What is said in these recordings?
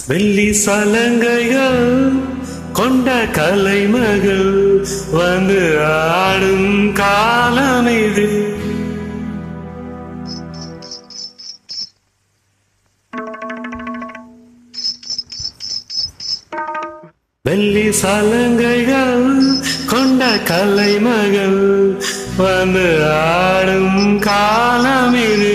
வெள்ளி சலங்கைகள் கொண்ட கலைமகள் வந்து ஆடும் காலம் இது வெள்ளி சலங்கைகள் கொண்ட கலைமகள் வந்து ஆடும் காலம் இது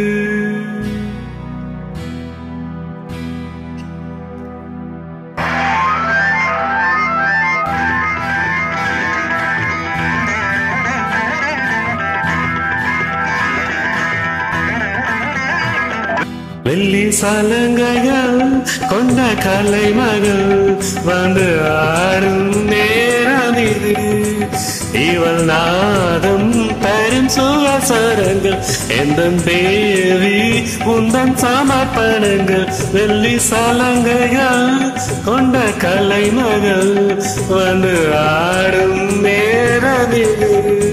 வெள்ளி சலங்கைகள் கொண்ட கலைமகள் வந்து ஆடும் நேரம் இது இவள் நாதம் தரும் சுகசரங்கள் எந்த தேவி உந்தன் சமர்ப்பணங்கள் வெள்ளி சலங்கைகள் கொண்ட கலைமகள் வந்து ஆடும் நேரம் இது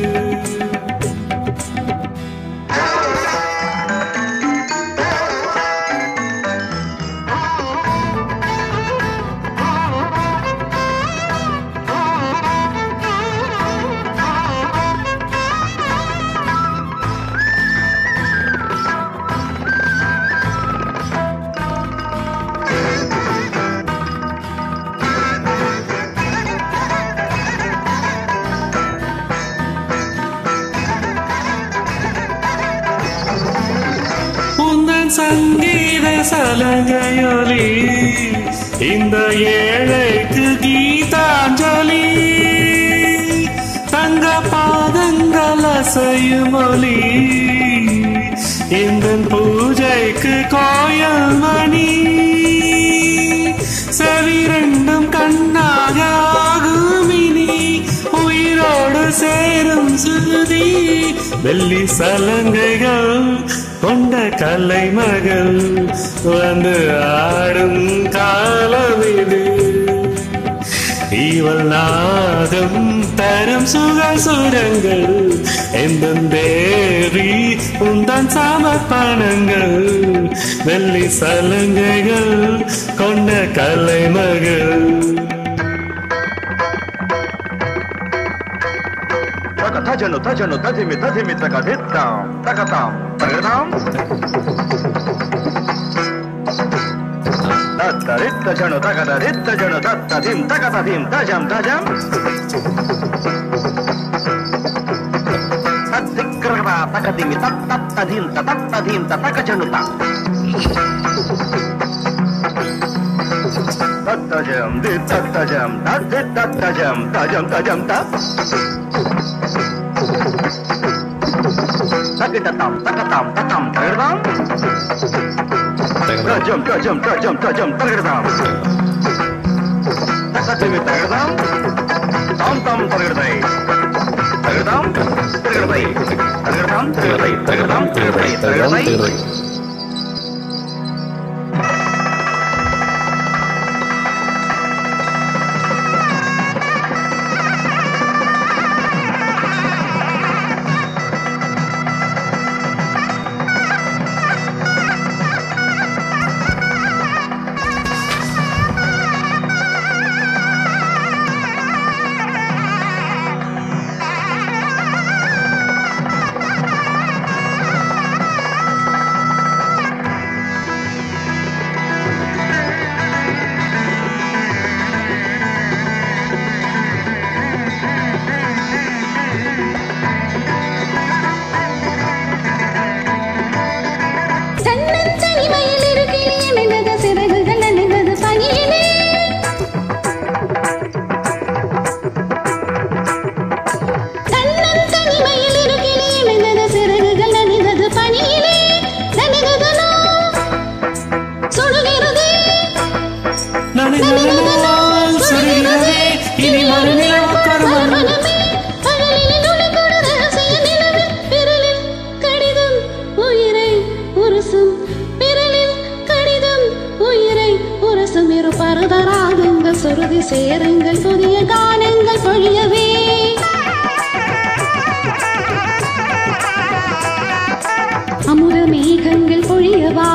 உந்தன் சங்கீத சலங்கையொலி இந்த ஏழைக்கு கீதாஞ்சலி தங்க பாதங்கள் அசையும் ஒலி இந்த பூஜைக்கு கோயில் மணி செவிரண்டும் கண்ணாக ஆகும் இனி உயிரோடு சேரும் சுருதி வெள்ளி சலங்கைகள் கொண்ட கலைமகள் வந்து ஆடும் காலம் இது இவள் நாதம் தரும் சுக சுரங்கள் எந்த தேவி உந்தன் சமர்ப்பணங்கள் வெள்ளி சலங்கைகள் கொண்ட கலைமகள் తగ తజను తజను తదిమి తదిమి తగ దిత్తాం తగతాం తగదాం తత్త రిత్త జను తగద రిత్త జను తత్త ధిం తగద ధిం తజం తజం తద్దిగ్రహ తగదిమి తత్త ధిం తత్త ధిం తగ జను తత్తజం ది తత్తజం తద్ది తత్తజం తజం తజం తత్ తగిటతాం తగతాం తతాం తగడదాం తజం తజం తజం తజం తగడదాం తగతిమి తగడదాం తాం తాం తగడదై తగడదాం తగడదై తగడదాం తగడదై తగడదాం తగడదై తగడదై தன்னந்தனிமையில் இருக்கையில் எனது சிறகுகள் அணிவது பணியிலே தன்னந்தனிமையில் இருக்கையில் எனது சிறகுகள் அணிவது பணியிலே நனிகதனோ சுடுகிறதே நனைந்ததனால் சுடுகிறதே இனி மறுநிலவு கருவன் மனமே பகலில் ஒளிகொடு ரகசிய நிலவு விரலில் கடிதம் உயிரை உரசும் விரலில் கடிதம் உயிரை உரசும் இரு பருதராகுங்கள் சுருதி சேருங்கள் புதிய கானங்கள் பொழியவே அமுத மேகங்கள் பொழியவா